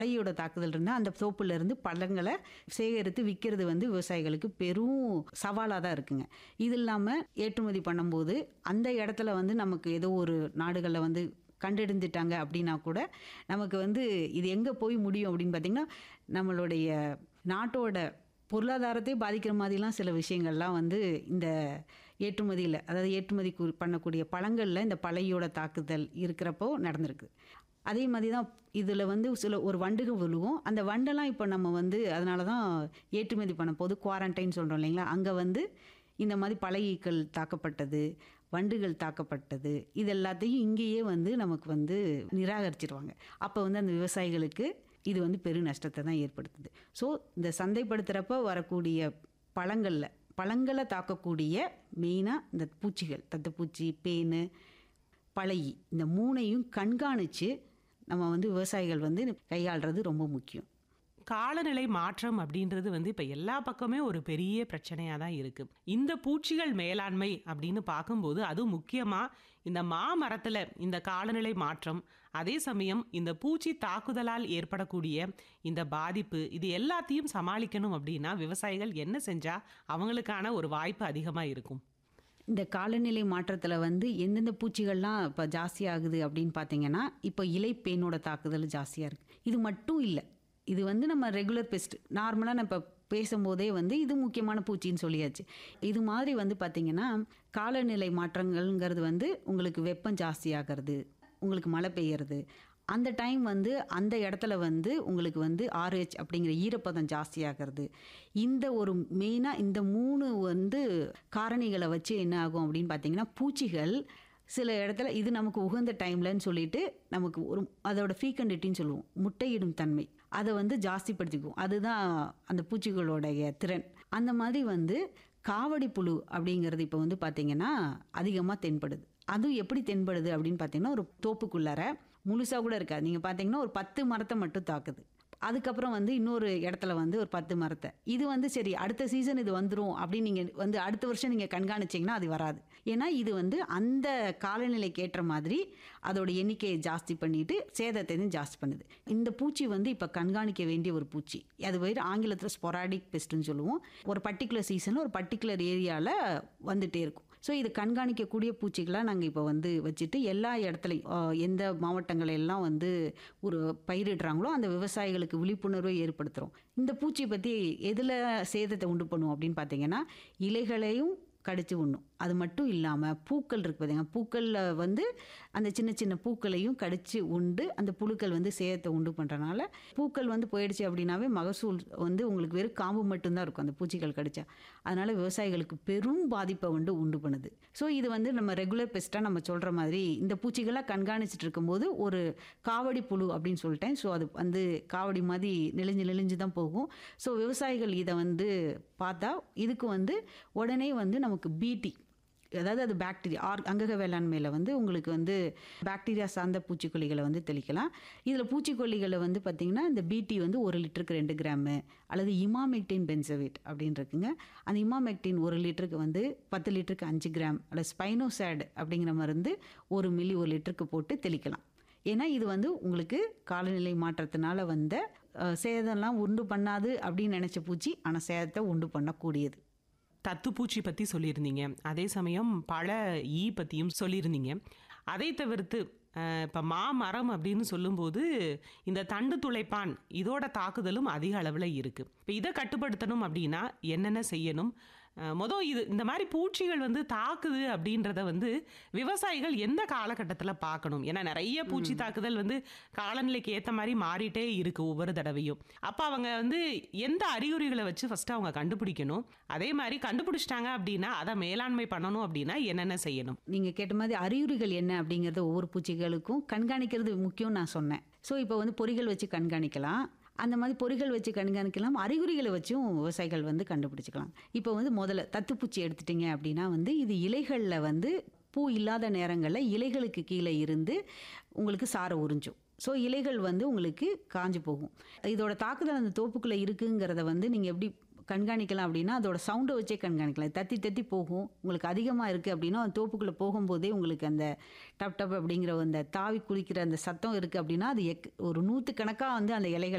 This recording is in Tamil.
பழையோட தாக்குதல் இருந்தால் அந்த தோப்புல இருந்து பழங்களை சேகரித்து விற்கிறது வந்து விவசாயிகளுக்கு பெரும் சவாலாக தான் இருக்குங்க இது இல்லாமல் ஏற்றுமதி பண்ணும்போது அந்த இடத்துல வந்து நமக்கு ஏதோ ஒரு நாடுகளில் வந்து கண்டெடுத்துட்டாங்க அப்படின்னா கூட நமக்கு வந்து இது எங்கே போய் முடியும் அப்படின்னு பார்த்திங்கன்னா நம்மளுடைய நாட்டோட பொருளாதாரத்தை பாதிக்கிற மாதிரிலாம் சில விஷயங்கள்லாம் வந்து இந்த ஏற்றுமதியில் அதாவது ஏற்றுமதி கு- பண்ணக்கூடிய பழங்களில் இந்த பழையோட தாக்குதல் இருக்கிறப்போ நடந்திருக்கு அதே மாதிரி தான் இதில் வந்து சில ஒரு வண்டுகள் விழுவும் அந்த வண்டெல்லாம் இப்போ நம்ம வந்து அதனால தான் ஏற்றுமதி பண்ண போது குவாரண்டைன் சொல்கிறோம் இல்லைங்களா அங்கே வந்து இந்த மாதிரி பழகிக்கள் தாக்கப்பட்டது வண்டுகள் தாக்கப்பட்டது இது எல்லாத்தையும் இங்கேயே வந்து நமக்கு வந்து நிராகரிச்சிருவாங்க அப்போ வந்து அந்த விவசாயிகளுக்கு இது வந்து பெரு நஷ்டத்தை தான் ஏற்படுத்துது ஸோ இந்த சந்தைப்படுத்துகிறப்ப வரக்கூடிய பழங்களில் பழங்களை தாக்கக்கூடிய மெயினாக இந்த பூச்சிகள் தத்துப்பூச்சி பேனு பழகி இந்த மூணையும் கண்காணித்து நம்ம வந்து விவசாயிகள் வந்து கையாளுறது ரொம்ப முக்கியம் காலநிலை மாற்றம் அப்படின்றது வந்து இப்போ எல்லா பக்கமே ஒரு பெரிய பிரச்சனையாக தான் இருக்கு இந்த பூச்சிகள் மேலாண்மை அப்படின்னு பார்க்கும்போது அதுவும் முக்கியமாக இந்த மாமரத்தில் இந்த காலநிலை மாற்றம் அதே சமயம் இந்த பூச்சி தாக்குதலால் ஏற்படக்கூடிய இந்த பாதிப்பு இது எல்லாத்தையும் சமாளிக்கணும் அப்படின்னா விவசாயிகள் என்ன செஞ்சா அவங்களுக்கான ஒரு வாய்ப்பு அதிகமாக இருக்கும் இந்த காலநிலை மாற்றத்தில் வந்து எந்தெந்த பூச்சிகள்லாம் இப்போ ஜாஸ்தியாகுது அப்படின்னு பார்த்தீங்கன்னா இப்போ இலைப்பேனோட தாக்குதல் ஜாஸ்தியாக இருக்குது இது மட்டும் இல்லை இது வந்து நம்ம ரெகுலர் பெஸ்ட் நார்மலாக நம்ம இப்போ பேசும்போதே வந்து இது முக்கியமான பூச்சின்னு சொல்லியாச்சு இது மாதிரி வந்து பார்த்திங்கன்னா காலநிலை மாற்றங்கள்ங்கிறது வந்து உங்களுக்கு வெப்பம் ஜாஸ்தியாகிறது உங்களுக்கு மழை பெய்யறது அந்த டைம் வந்து அந்த இடத்துல வந்து உங்களுக்கு வந்து ஆர்ஹெச் அப்படிங்கிற ஈரப்பதம் ஜாஸ்தியாகிறது இந்த ஒரு மெயினாக இந்த மூணு வந்து காரணிகளை வச்சு என்ன ஆகும் அப்படின்னு பார்த்தீங்கன்னா பூச்சிகள் சில இடத்துல இது நமக்கு உகந்த டைம்லன்னு சொல்லிட்டு நமக்கு ஒரு அதோட ஃபீக்கண்டிட்டின்னு சொல்லுவோம் முட்டையிடும் தன்மை அதை வந்து ஜாஸ்திப்படுத்திக்குவோம் அதுதான் அந்த பூச்சிகளோடைய திறன் அந்த மாதிரி வந்து காவடி புழு அப்படிங்கிறது இப்போ வந்து பார்த்தீங்கன்னா அதிகமாக தென்படுது அதுவும் எப்படி தென்படுது அப்படின்னு பார்த்தீங்கன்னா ஒரு தோப்புக்குள்ளார முழுசாக கூட இருக்காது நீங்கள் பார்த்தீங்கன்னா ஒரு பத்து மரத்தை மட்டும் தாக்குது அதுக்கப்புறம் வந்து இன்னொரு இடத்துல வந்து ஒரு பத்து மரத்தை இது வந்து சரி அடுத்த சீசன் இது வந்துடும் அப்படின்னு நீங்கள் வந்து அடுத்த வருஷம் நீங்கள் கண்காணிச்சிங்கன்னா அது வராது ஏன்னா இது வந்து அந்த காலநிலைக்கு ஏற்ற மாதிரி அதோட எண்ணிக்கையை ஜாஸ்தி பண்ணிட்டு சேதத்தையும் ஜாஸ்தி பண்ணுது இந்த பூச்சி வந்து இப்போ கண்காணிக்க வேண்டிய ஒரு பூச்சி அது வேறு ஆங்கிலத்தில் ஸ்பொராடிக் பெஸ்ட்டுன்னு சொல்லுவோம் ஒரு பர்டிகுலர் சீசனில் ஒரு பர்டிகுலர் ஏரியாவில் வந்துட்டே இருக்கும் ஸோ இது கண்காணிக்கக்கூடிய பூச்சிகளாக நாங்கள் இப்போ வந்து வச்சுட்டு எல்லா இடத்துலையும் அஹ், எந்த மாவட்டங்கள் எல்லாம் வந்து ஒரு பயிரிடுறாங்களோ அந்த விவசாயிகளுக்கு விழிப்புணர்வை ஏற்படுத்துகிறோம் இந்த பூச்சி பற்றி எதில் சேதத்தை உண்டு பண்ணுவோம் அப்படின்னு பார்த்தீங்கன்னா இலைகளையும் கடிச்சு உண்ணும் அது மட்டும் இல்லாமல் பூக்கள் இருக்கு பார்த்தீங்க பூக்களில் வந்து அந்த சின்ன சின்ன பூக்களையும் கடிச்சு உண்டு அந்த புழுக்கள் வந்து சேதத்தை உண்டு பண்ணுறனால பூக்கள் வந்து போயிடுச்சு அப்படின்னாவே மகசூல் வந்து உங்களுக்கு வெறும் காம்பு மட்டும்தான் இருக்கும் அந்த பூச்சிகள் கடிச்சா அதனால் விவசாயிகளுக்கு பெரும் பாதிப்பை வந்து உண்டு பண்ணுது ஸோ இது வந்து நம்ம ரெகுலர் பெஸ்ட்டாக நம்ம சொல்கிற மாதிரி இந்த பூச்சிகளாக கண்காணிச்சிட்டு இருக்கும்போது ஒரு காவடி புழு அப்படின்னு சொல்லிட்டேன் ஸோ அது வந்து காவடி மாதிரி நெளிஞ்சு நெளிஞ்சு தான் போகும் ஸோ விவசாயிகள் இதை வந்து பார்த்தா இதுக்கு வந்து உடனே வந்து நமக்கு பிடி அதாவது அது பாக்டீரியா ஆர் அங்கக வேளாண்மையில் வந்து உங்களுக்கு வந்து பாக்டீரியா சார்ந்த பூச்சிக்கொல்லிகளை வந்து தெளிக்கலாம் இதில் பூச்சிக்கொல்லிகளை வந்து பார்த்திங்கன்னா இந்த பிடி வந்து ஒரு லிட்டருக்கு ரெண்டு கிராமு அல்லது இமாமெக்டின் பென்சவேட் அப்படின்னு இருக்குங்க அந்த இமாமெக்டின் ஒரு லிட்டருக்கு வந்து பத்து லிட்டருக்கு அஞ்சு கிராம் அல்லது ஸ்பைனோசேட் அப்படிங்கிற மருந்து ஒரு மில்லி ஒரு லிட்டருக்கு போட்டு தெளிக்கலாம் ஏன்னா இது வந்து உங்களுக்கு காலநிலை மாற்றத்தினால வந்த அஹ், சேதம்லாம் உண்டு பண்ணாது அப்படின்னு நினச்ச பூச்சி ஆனால் சேதத்தை உண்டு பண்ணக்கூடியது தத்துப்பூச்சி பற்றி சொல்லியிருந்தீங்க அதே சமயம் பழ ஈ பற்றியும் சொல்லியிருந்தீங்க அதை தவிர்த்து இப்போ மாமரம் அப்படின்னு சொல்லும்போது இந்த தண்டு துளைப்பான் இதோட தாக்குதலும் அதிக அளவில் இருக்குது இப்போ இதை கட்டுப்படுத்தணும் அப்படின்னா என்னென்ன செய்யணும் அஹ், மொதல் இது இந்த மாதிரி பூச்சிகள் வந்து தாக்குது அப்படின்றத வந்து விவசாயிகள் எந்த காலகட்டத்தில் பார்க்கணும் ஏன்னா நிறைய பூச்சி தாக்குதல் வந்து காலநிலைக்கு ஏற்ற மாதிரி மாறிட்டே இருக்கு ஒவ்வொரு தடவையும் அப்போ அவங்க வந்து எந்த அறிகுறிகளை வச்சு ஃபர்ஸ்ட் அவங்க கண்டுபிடிக்கணும் அதே மாதிரி கண்டுபிடிச்சிட்டாங்க அப்படின்னா அதை மேலாண்மை பண்ணணும் அப்படின்னா என்னென்ன செய்யணும் நீங்கள் கேட்ட மாதிரி அறிகுறிகள் என்ன அப்படிங்கிறத ஒவ்வொரு பூச்சிகளுக்கும் கண்காணிக்கிறது முக்கியம் நான் சொன்னேன் ஸோ இப்போ வந்து பொறிகள் வச்சு கண்காணிக்கலாம் அந்த மாதிரி பொறிகள் வச்சு கண்காணிக்கலாம் அறிகுறிகளை வச்சும் விவசாயிகள் வந்து கண்டுபிடிச்சிக்கலாம் இப்போ வந்து முதல்ல தத்துப்பூச்சி எடுத்துட்டீங்க அப்படின்னா வந்து இது இலைகளில் வந்து பூ இல்லாத நேரங்களில் இலைகளுக்கு கீழே இருந்து உங்களுக்கு சாரை உறிஞ்சும் ஸோ இலைகள் வந்து உங்களுக்கு காஞ்சு போகும் இதோட தாக்குதல் அந்த தோப்புக்குள்ளே இருக்குங்கிறத வந்து நீங்கள் எப்படி கண்காணிக்கலாம் அப்படின்னா அதோட சவுண்டை வச்சே கண்காணிக்கலாம் தத்தி தத்தி போகும் உங்களுக்கு அதிகமாக இருக்குது அப்படின்னா அந்த தோப்புக்குள்ளே போகும்போதே உங்களுக்கு அந்த டப் டப் அப்படிங்கிற அந்த தாவி குளிக்கிற அந்த சத்தம் இருக்குது அப்படின்னா அது எக் ஒரு நூற்றுக்கணக்காக வந்து அந்த இலைகள்